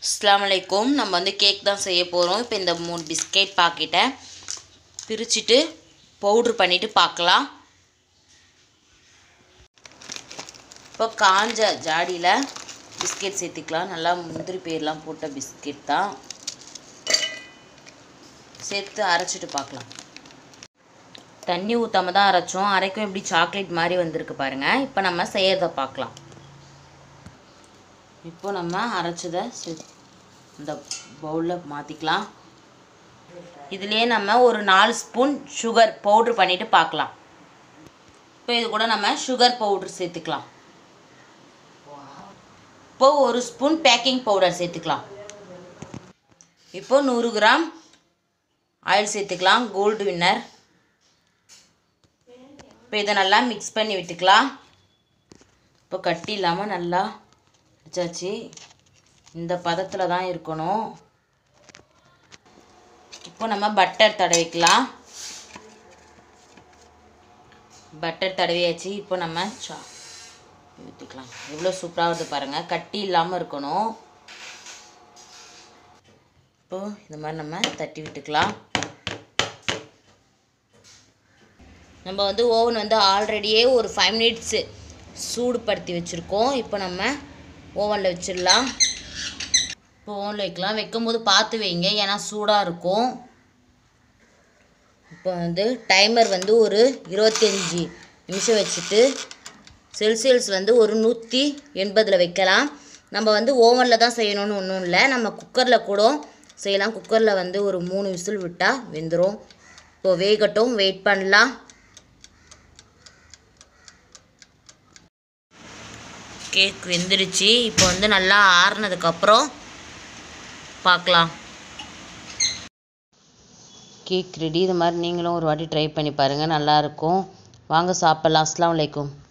அஸ்ஸலாமு அலைக்கும் நம்ம வந்து கேக் தான் செய்ய போகிறோம் இப்போ இந்த மூணு பிஸ்கெட் பாக்கெட்டை பிரிச்சுட்டு பவுட்ரு பண்ணிவிட்டு பார்க்கலாம் இப்போ காஞ்ச ஜாடியில் பிஸ்கெட் சேர்த்துக்கலாம் நல்லா முந்திரி பேர்லாம் போட்ட பிஸ்கெட் தான் சேர்த்து அரைச்சிட்டு பார்க்கலாம் தண்ணி ஊற்றாம தான் அரைச்சோம் அரைக்கும் இப்படி சாக்லேட் மாதிரி வந்திருக்கு பாருங்கள் இப்போ நம்ம செய்யறதை பார்க்கலாம் இப்போ நம்ம அரைச்சதை சே- இந்த பவுலில் மாற்றிக்கலாம் இதுலேயே நம்ம ஒரு நாலு ஸ்பூன் சுகர் பவுட்ரு பண்ணிவிட்டு பார்க்கலாம் இப்போ இது கூட நம்ம சுகர் பவுட்ரு சேர்த்துக்கலாம் இப்போ ஒரு ஸ்பூன் பேக்கிங் பவுடர் சேர்த்துக்கலாம் இப்போ நூறு கிராம் ஆயில் சேர்த்துக்கலாம் கோல்டு வின்னர் இப்போ இதை நல்லா மிக்ஸ் பண்ணி விட்டுக்கலாம் இப்போ கட்டி இல்லாமல் நல்லா வச்சாச்சு இந்த பதத்தில் தான் இருக்கணும் இப்போ நம்ம பட்டர் தடவிக்கலாம் பட்டர் தடவியாச்சு இப்போ நம்ம சா ஊற்றிக்கலாம் எவ்வளோ சூப்பராக வருது பாருங்கள் கட்டி இல்லாமல் இருக்கணும் இப்போ இந்த மாதிரி நம்ம தட்டி விட்டுக்கலாம் நம்ம வந்து ஓவன் வந்து ஆல்ரெடியே ஒரு ஃபைவ் மினிட்ஸு சூடுபடுத்தி வச்சுருக்கோம் இப்போ நம்ம ஓவனில் வச்சிடலாம் இப்போ ஓவனில் வைக்கலாம் வைக்கும்போது பார்த்து வைங்க ஏன்னா சூடாக இருக்கும் இப்போ வந்து டைமர் வந்து ஒரு இருபத்தஞ்சி நிமிஷம் வச்சுட்டு செல்சியஸ் வந்து ஒரு நூற்றி எண்பதில் வைக்கலாம் நம்ம வந்து ஓவனில் தான் செய்யணும்னு ஒன்றும் இல்லை நம்ம குக்கரில் கூட செய்யலாம் குக்கரில் வந்து ஒரு மூணு விசில் விட்டால் வெந்துடும் இப்போ வேகட்டும் வெயிட் பண்ணலாம் கேக் வெந்துடுச்சு இப்போ வந்து நல்லா ஆறுனதுக்கப்புறம் பார்க்கலாம் கேக் ரெடி இது மாதிரி நீங்களும் ஒரு வாட்டி ட்ரை பண்ணி பாருங்கள் நல்லாயிருக்கும் வாங்க சாப்பிட்லாம் அஸ்ஸலாமு அலைக்கும்